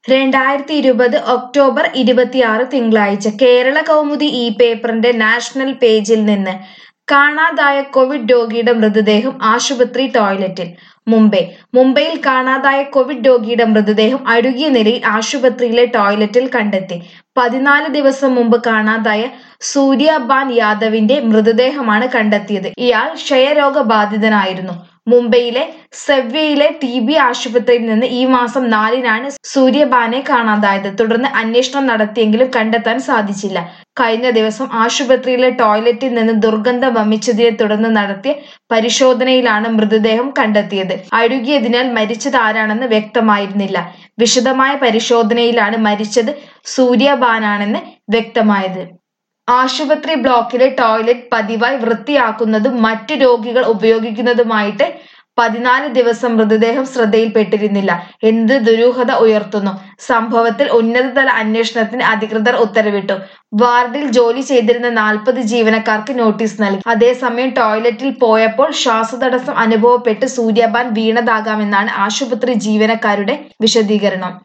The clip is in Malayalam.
രണ്ടായിരത്തി ഇരുപത് ഒക്ടോബർ ഇരുപത്തിയാറ് തിങ്കളാഴ്ച കേരള കൗമുദി ഈ പേപ്പറിന്റെ നാഷണൽ പേജിൽ നിന്ന് കാണാതായ കോവിഡ് രോഗിയുടെ മൃതദേഹം ആശുപത്രി ടോയ്ലറ്റിൽ മുംബൈ മുംബൈയിൽ കാണാതായ കോവിഡ് രോഗിയുടെ മൃതദേഹം അഴുകിയ നിലയിൽ ആശുപത്രിയിലെ ടോയ്ലറ്റിൽ കണ്ടെത്തി പതിനാല് ദിവസം മുമ്പ് കാണാതായ സൂര്യബാൻ യാദവിന്റെ മൃതദേഹമാണ് കണ്ടെത്തിയത് ഇയാൾ ക്ഷയരോഗബാധിതനായിരുന്നു മുംബൈയിലെ സെവ്യയിലെ ടി ബി ആശുപത്രിയിൽ നിന്ന് ഈ മാസം നാലിനാണ് സൂര്യബാനെ കാണാതായത് തുടർന്ന് അന്വേഷണം നടത്തിയെങ്കിലും കണ്ടെത്താൻ സാധിച്ചില്ല കഴിഞ്ഞ ദിവസം ആശുപത്രിയിലെ ടോയ്ലറ്റിൽ നിന്ന് ദുർഗന്ധം വമിച്ചതിനെ തുടർന്ന് നടത്തിയ പരിശോധനയിലാണ് മൃതദേഹം കണ്ടെത്തിയത് അഴുകിയതിനാൽ മരിച്ചത് ആരാണെന്ന് വ്യക്തമായിരുന്നില്ല വിശദമായ പരിശോധനയിലാണ് മരിച്ചത് സൂര്യബാനാണെന്ന് വ്യക്തമായത് ആശുപത്രി ബ്ലോക്കിലെ ടോയ്ലറ്റ് പതിവായി വൃത്തിയാക്കുന്നതും മറ്റു രോഗികൾ ഉപയോഗിക്കുന്നതുമായിട്ട് പതിനാല് ദിവസം മൃതദേഹം ശ്രദ്ധയിൽപ്പെട്ടിരുന്നില്ല എന്ത് ദുരൂഹത ഉയർത്തുന്നു സംഭവത്തിൽ ഉന്നതതല അന്വേഷണത്തിന് അധികൃതർ ഉത്തരവിട്ടു വാർഡിൽ ജോലി ചെയ്തിരുന്ന നാൽപ്പത് ജീവനക്കാർക്ക് നോട്ടീസ് നൽകി അതേസമയം ടോയ്ലറ്റിൽ പോയപ്പോൾ ശ്വാസതടസ്സം അനുഭവപ്പെട്ട് സൂര്യബാൻ വീണതാകാമെന്നാണ് ആശുപത്രി ജീവനക്കാരുടെ വിശദീകരണം